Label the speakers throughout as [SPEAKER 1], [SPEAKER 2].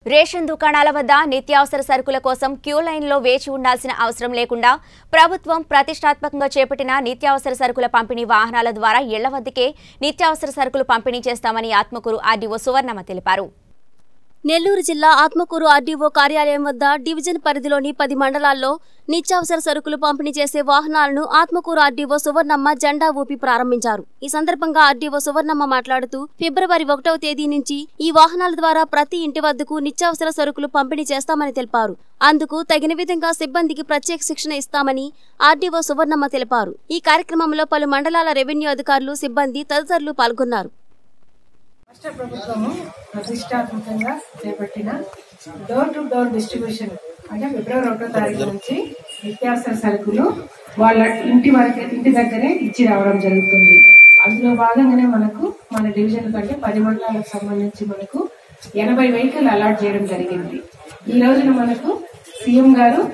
[SPEAKER 1] ration దుకాణాల వద్ద నిత్యావసర సరుకుల కోసం క్యూ లైన్లో వేచి ఉండాల్సిన అవసరం లేకుండా ప్రభుత్వం ప్రతిష్టాత్మకంగా చేపట్టిన నిత్యావసర సరుకుల పంపిణీ వాహనాల ద్వారా ఇళ్ల వద్దకే నిత్యావసర సరుకులు పంపిణీ చేస్తామని ఆత్మకూరు ఆర్డీఓ సువర్ణమ్మ తెలిపారు
[SPEAKER 2] నెల్లూరు జిల్లా ఆత్మకూరు ఆర్డీఓ కార్యాలయం వద్ద డివిజన్ పరిధిలోని పది మండలాల్లో నిత్యావసర సరుకులు పంపిణీ చేసే వాహనాలను ఆత్మకూరు ఆర్డీఓ సువర్ణమ్మ జెండా ఊపి ప్రారంభించారు ఈ సందర్భంగా ఆర్డీఓ సువర్ణమ్మ మాట్లాడుతూ ఫిబ్రవరి ఒకటవ తేదీ నుంచి ఈ వాహనాల ద్వారా ప్రతి ఇంటి వద్దకు నిత్యావసర సరుకులు పంపిణీ చేస్తామని తెలిపారు అందుకు తగిన విధంగా సిబ్బందికి ప్రత్యేక శిక్షణ ఇస్తామని ఆర్డీఓ సువర్ణమ్మ తెలిపారు ఈ కార్యక్రమంలో పలు మండలాల రెవెన్యూ అధికారులు సిబ్బంది తదితరులు పాల్గొన్నారు
[SPEAKER 3] రాష్ట్ర ప్రభుత్వము ప్రతిష్టాత్మకంగా చేపట్టిన డోర్ టు డోర్ డిస్ట్రిబ్యూషన్ అంటే ఫిబ్రవరి ఒకటో తారీఖు నుంచి నిత్యావసర సరుకులు వాళ్ళ ఇంటి వరకు ఇంటి దగ్గరే ఇచ్చి రావడం జరుగుతుంది అందులో భాగంగానే మనకు మన డివిజన్ కంటే పది మండలాలకు సంబంధించి మనకు ఎనభై వెహికల్ అలాట్ చేయడం జరిగింది ఈ రోజున మనకు సీఎం గారు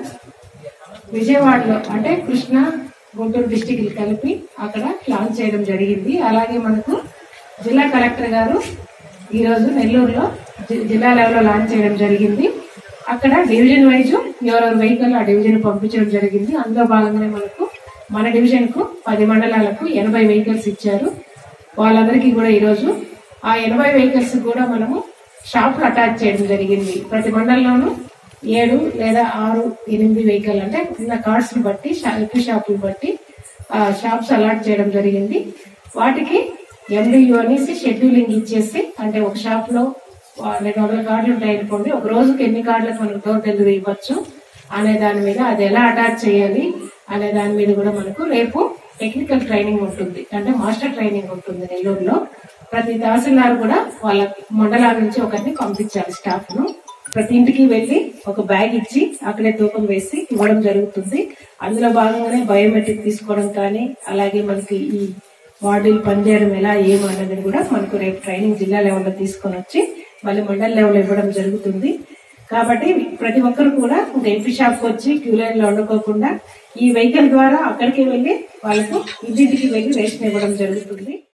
[SPEAKER 3] విజయవాడలో అంటే కృష్ణా గుంటూరు డిస్టిక్ కలిపి అక్కడ లాంచ్ చేయడం జరిగింది అలాగే మనకు జిల్లా కలెక్టర్ గారు ఈ రోజు నెల్లూరులో జి- జిల్లా లెవెల్లో లాంచ్ చేయడం జరిగింది అక్కడ డివిజన్ వైజ్ ఎవరెవరు వెహికల్ ఆ డివిజన్ పంపించడం జరిగింది అందులో భాగంగానే మనకు మన డివిజన్ కు పది మండలాలకు ఎనభై వెహికల్స్ ఇచ్చారు వాళ్ళందరికీ కూడా ఈ రోజు ఆ ఎనభై వెహికల్స్ కూడా మనము షాపులు అటాచ్ చేయడం జరిగింది ప్రతి మండలంలోనూ ఏడు లేదా ఆరు ఎనిమిది వెహికల్ అంటే చిన్న కార్డ్స్ ని బట్టి షా- ఎక్కువ షాపులు బట్టి ఆ షాప్స్ అలాట్ చేయడం జరిగింది వాటికి ఎండియు అనేసి షెడ్యూలింగ్ ఇచ్చేసి అంటే ఒక షాప్ లో ఆ, రెండు వందల కార్డులు ఉంటాయి అనుకోండి ఒక రోజుకి ఎన్ని కార్డులకు మనం డోర్ డెలివరీ ఇవ్వచ్చు అనే దాని మీద అది ఎలా అటాచ్ చేయాలి అనే దాని మీద కూడా మనకు రేపు టెక్నికల్ ట్రైనింగ్ ఉంటుంది అంటే మాస్టర్ ట్రైనింగ్ ఉంటుంది నెల్లూరులో ప్రతి తహసీల్దార్ కూడా వాళ్ళ మండలాల నుంచి ఒకరిని పంపించాలి స్టాఫ్ ను ప్రతి ఇంటికి వెళ్లి ఒక బ్యాగ్ ఇచ్చి అక్కడే తూకం వేసి ఇవ్వడం జరుగుతుంది అందులో భాగంగానే బయోమెట్రిక్ తీసుకోవడం కానీ అలాగే మనకి ఈ వార్డులు పనిచేయడం ఎలా ఏమన్నది కూడా మనకు రేపు ట్రైనింగ్ జిల్లా లెవెల్లో తీసుకొని వచ్చి మళ్ళీ మండల లెవెల్లో ఇవ్వడం జరుగుతుంది కాబట్టి ప్రతి ఒక్కరు కూడా ఒక ఎంపీ షాప్ వచ్చి క్యూ లైన్ లో వండుకోకుండా ఈ వెహికల్ ద్వారా అక్కడికి వెళ్లి వాళ్ళకు ఇంటింటికి వెళ్లి రేషన్ ఇవ్వడం జరుగుతుంది